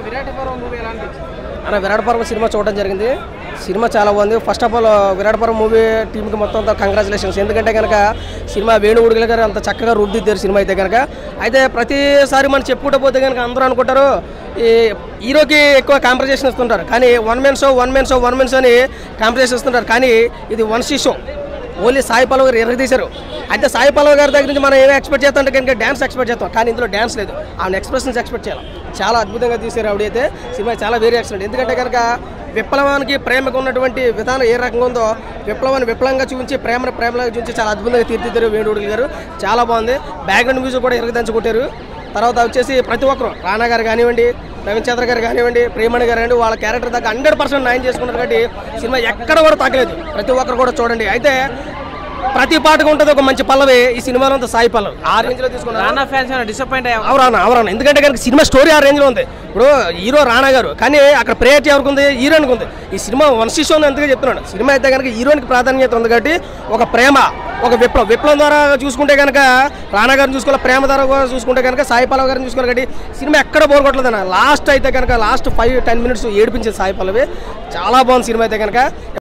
విరాట పర్వం మూవీ ఎలా అనిపించింది అన్న విరాట్ పర్వం సినిమా చూడడం జరిగింది సినిమా చాలా బాగుంది ఫస్ట్ ఆఫ్ ఆల్ విరాట్ పర్వం మూవీ టీంకి మొత్తం అంతా కంగ్రాచులేషన్స్ ఎందుకంటే కనుక సినిమా వేణుగుడిగల గారు అంత చక్కగా రూపుదిద్దారు సినిమా అయితే కనుక అయితే ప్రతిసారి మనం చెప్పుకుంటూ పోతే కనుక అందరూ అనుకుంటారు ఈ హీరోకి ఎక్కువ కాంపరేషన్ ఇస్తుంటారు కానీ one men show one men show one men show అని కాంపరేషన్ ఇస్తుంటారు కానీ ఇది one she show only Sai Pallavi గారు ఎరగదీశారు అయితే సాయి పల్లవ్ గారి దగ్గర నుంచి మనం ఏం ఎక్స్పెక్ట్ చేస్తాం అంటే కనుక డ్యాన్స్ ఎక్స్పెక్ట్ చేస్తాం కానీ ఇందులో డ్యాన్స్ లేదు ఆమె ఎక్స్ప్రెషన్స్ ఎక్స్పెక్ట్ చేయాలి చాలా అద్భుతంగా తీశారు ఆవిడైతే సినిమా చాలా వేరే ఎక్సలెంట్ ఎందుకంటే కనుక విప్లవానికి ప్రేమకు ఉన్నటువంటి విధానం ఏ రకంగా ఉందో విప్లవాన్ని విప్లవంగా చూపించి ప్రేమను ప్రేమగా చూపించి చాలా అద్భుతంగా తీర్చిదిద్దారు వేణుగుడి గారు చాలా బాగుంది బ్యాక్గ్రౌండ్ మ్యూజిక్ కూడా ఎరగదంచుకుంటారు తర్వాత వచ్చేసి ప్రతి ఒక్కరు రానా గారు కానివ్వండి రవిచంద్ర గారు కానివ్వండి ప్రేమణి గారు కానివ్వండి వాళ్ళ క్యారెక్టర్ దాకా హండ్రెడ్ పర్సెంట్ న్యాయం చేసుకున్నారు కాబట్టి సినిమా ఎక్కడ కూడా తగ్గలేదు ప్రతి ఒక్కరు కూడా చూడండి అయితే ప్రతి పాటకు ఉంటుంది ఒక మంచి పల్లవి ఈ సినిమాలో అంతా సాయి పల్లవి ఆ రేంజ్ లో తీసుకున్నారు రానా ఫ్యాన్స్ ఏమైనా డిసప్పాయింట్ అయ్యా అవరాను అవరాను ఎందుకంటే కనుక సినిమా స్టోరీ ఆ రేంజ్ లో ఉంది ఇప్పుడు హీరో రానా గారు కానీ అక్కడ ప్రేయర్ ఎవరికి ఉంది హీరోయిన్కి ఉంది ఈ సినిమా వన్ షో ఉంది అందుకే చెప్తున్నాడు సినిమా అయితే కనుక హీరోయిన్కి ప్రాధాన్యత ఉంది కాబట్టి ఒక ప్రేమ ఒక విప్లవం విప్లవం ద్వారా చూసుకుంటే కనుక రానా గారిని చూసుకోవాలి ప్రేమ ద్వారా కూడా చూసుకుంటే కనుక సాయి పల్లవి గారిని చూసుకోవాలి కాబట్టి సినిమా ఎక్కడ బోర్ కొట్టలేదు అన్న లాస్ట్ అయితే కనుక లాస్ట్ ఫైవ్ టెన్ మినిట్స్ ఏడిపించింది సాయి పల్లవి చాలా బాగుంది సినిమా అయితే కనుక